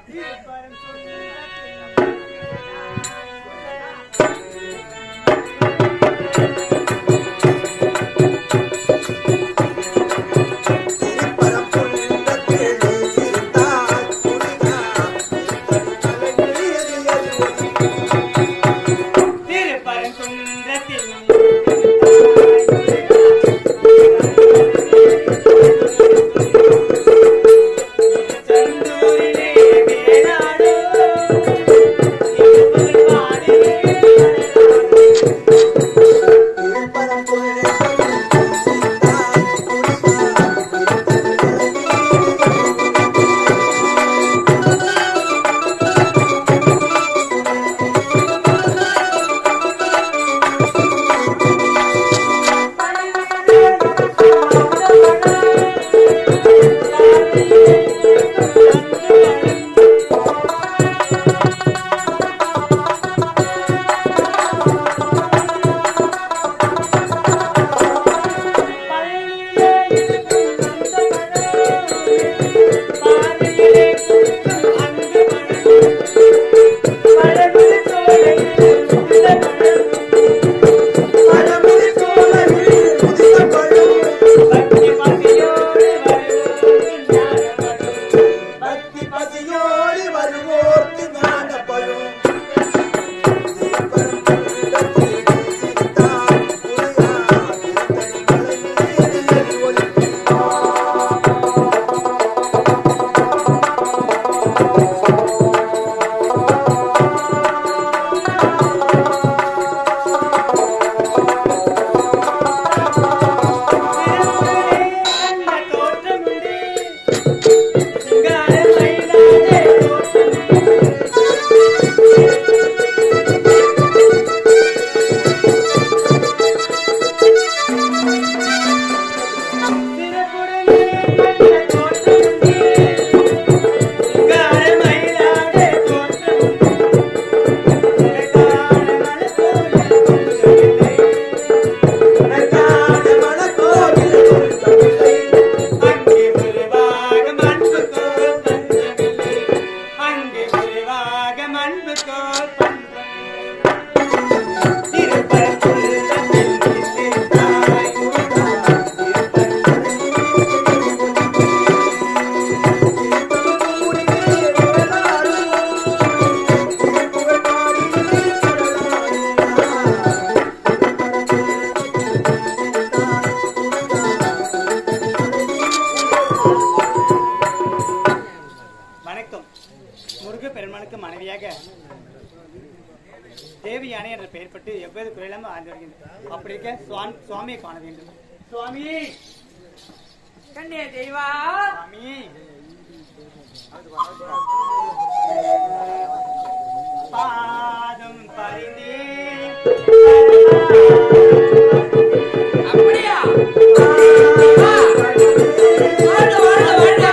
முருகப்பெருமானுக்கு மனைவியாக தேவி யானை என்ற பெயர் பட்டு எவ்வித குறையில்லாமல் ஆழ்ந்து வருகின்றது அப்படி இருக்க சுவாமி சுவாமியை காண வேண்டும் சுவாமி கண்ணிய தெய்வா சுவாமி பாதம் பரிந்தேன் அப்படியா ஆ. வாழ்க, வாழ்க, வாழ்க.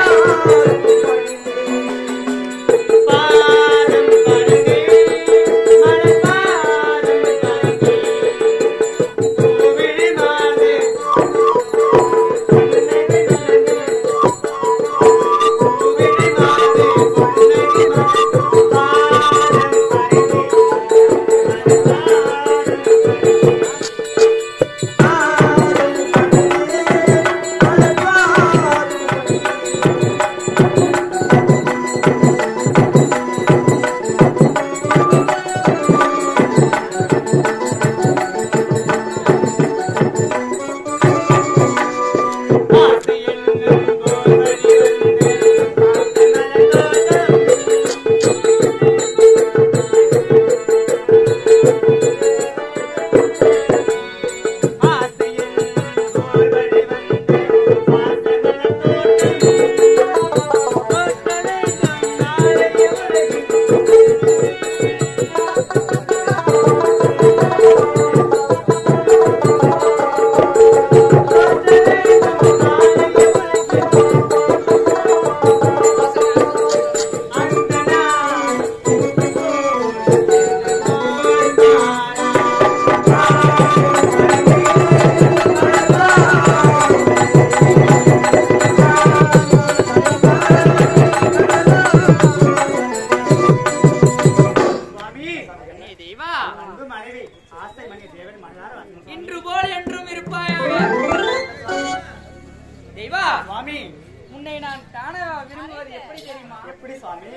பாதம் பரிந்தேன் மலர்பாதம் பரிந்தேன் கோவிலி மாதே கோவிலி மாதே எப்படி சுவாமி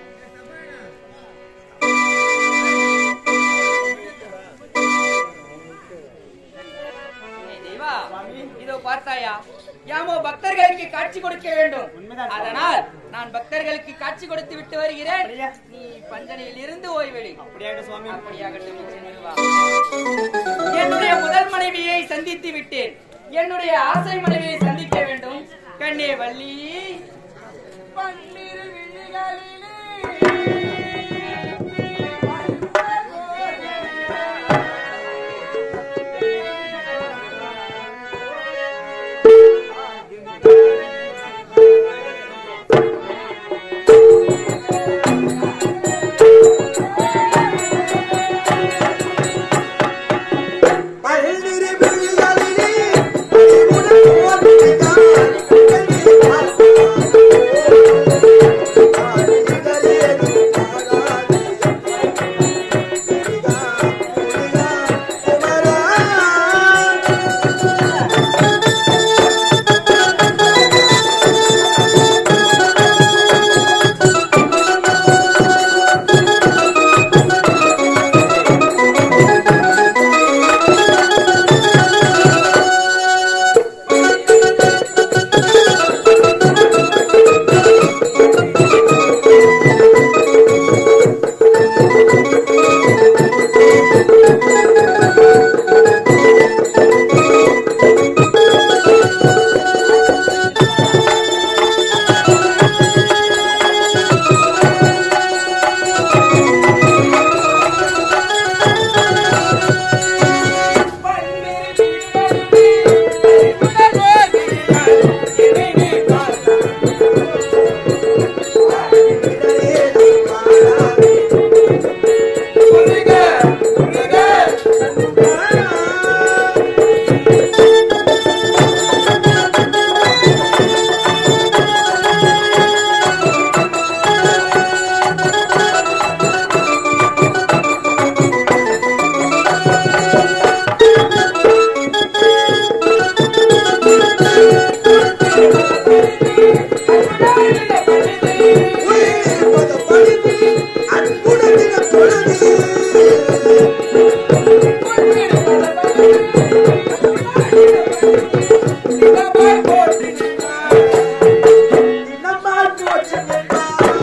ஏய் தெய்வா சுவாமி. இதோ பார்த்தாயா யாமோ பக்தர்களுக்கு காட்சி கொடுக்க வேண்டும் உண்மைதான் சுவாமி. அதனால் நான் பக்தர்களுக்கு காட்சி கொடுத்து விட்டு வருகிறேன் அப்படியா? நீ பஞ்சனையில் இருந்து ஓய்வெளி அப்படியாகட்டும் சுவாமி அப்படியாகட்டும் நீ சென்று வா. என்னுடைய முதல் மனைவியை சந்தித்து விட்டேன் என்னுடைய ஆசை மனைவியை சந்திக்க வேண்டும் கண்ணே வள்ளி பன்னிரு பல்லிரு விழிகளிலே பறிவுடன் ஓடுகிறான் கண்ணீர் பார்த்தான். ஆடுகிறேன் ஆடாதே. முருகா, முருகா, குமரா. உயிரிருப்பது பழுதி, அன்புடன் தினம் தொழுதி. தினமாய் போற்றி நின்றார்.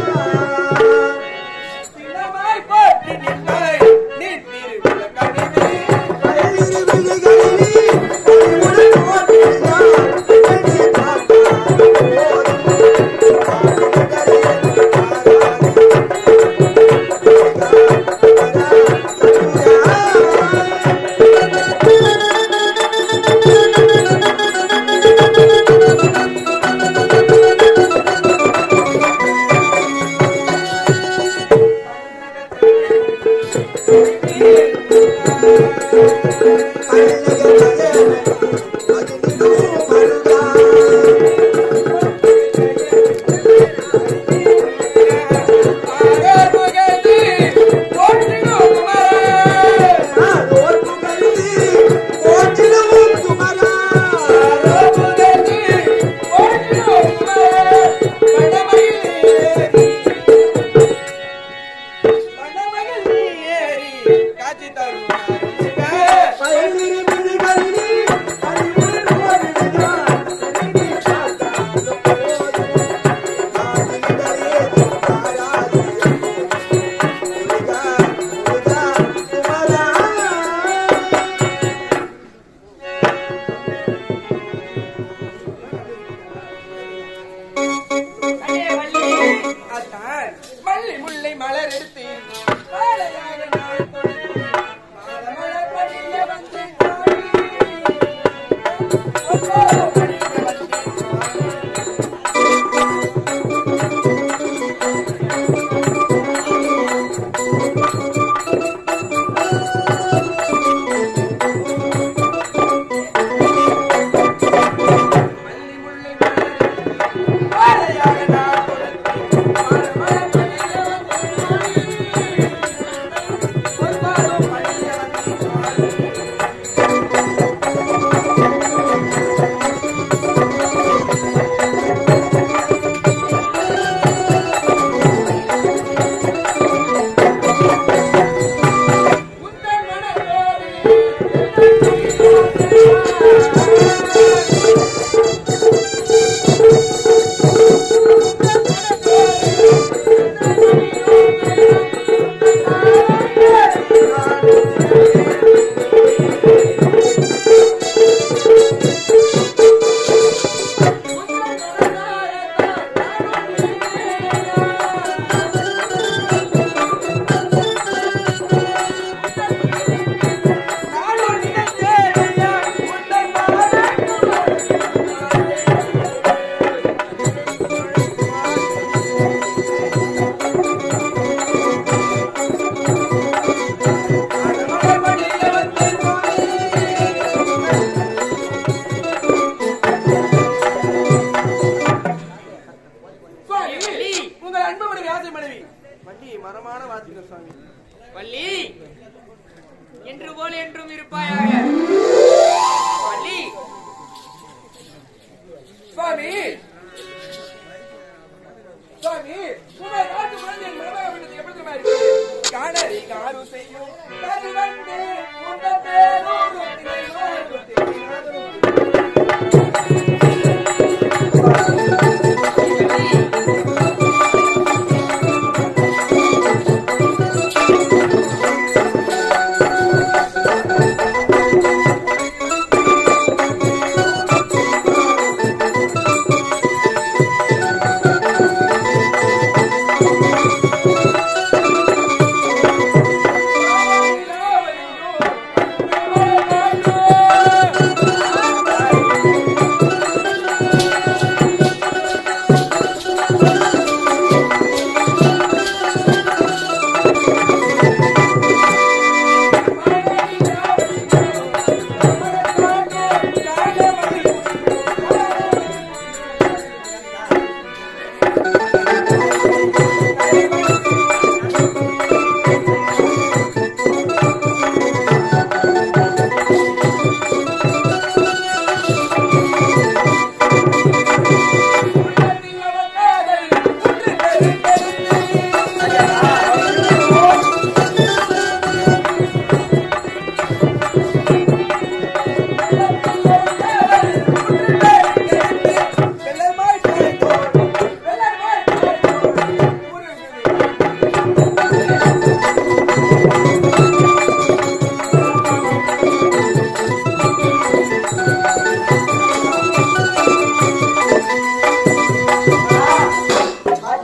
பல்லிரு விழிகளிலே பறிவுடன் ஓடுகிறான் கண்ணீர் பார்த்தான். ஆடுகிறேன் ஆடாதே. கண்ணே வள்ளி அத்தான் மல்லி முல்லை மலர் எடுத்து மாலையாக நான் கொடுத்து மாலை மலர் படிய வந்து சாடி. ஓ, படிய வந்து சாடி. மல்லி முல்லை மலர் மாலையாக நான் கொடுத்து மாலை மலர் படிய வந்து சாடி. வியாச மனைவி வண்டி மரமான வாத்தியம் சுவாமி வள்ளி என்று போல் என்றும் இருப்பாயாக வள்ளி சுவாமி சுவாமி உங்கள் நாட்டு குழந்தை மனமாக விட்டது எப்படி தெரியுமா இருக்கு காணறி காரு செய்யும் கரு வந்து உங்கள் பேரோடு திரையோடு திரையோடு.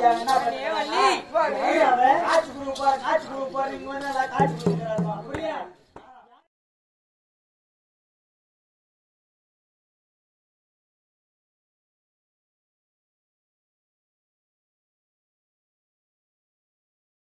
காட்சி கொடுப்பாரு காட்சி கொடுப்பாரு இங்க வந்து காட்சி கொடுக்குறாருமா அப்படியா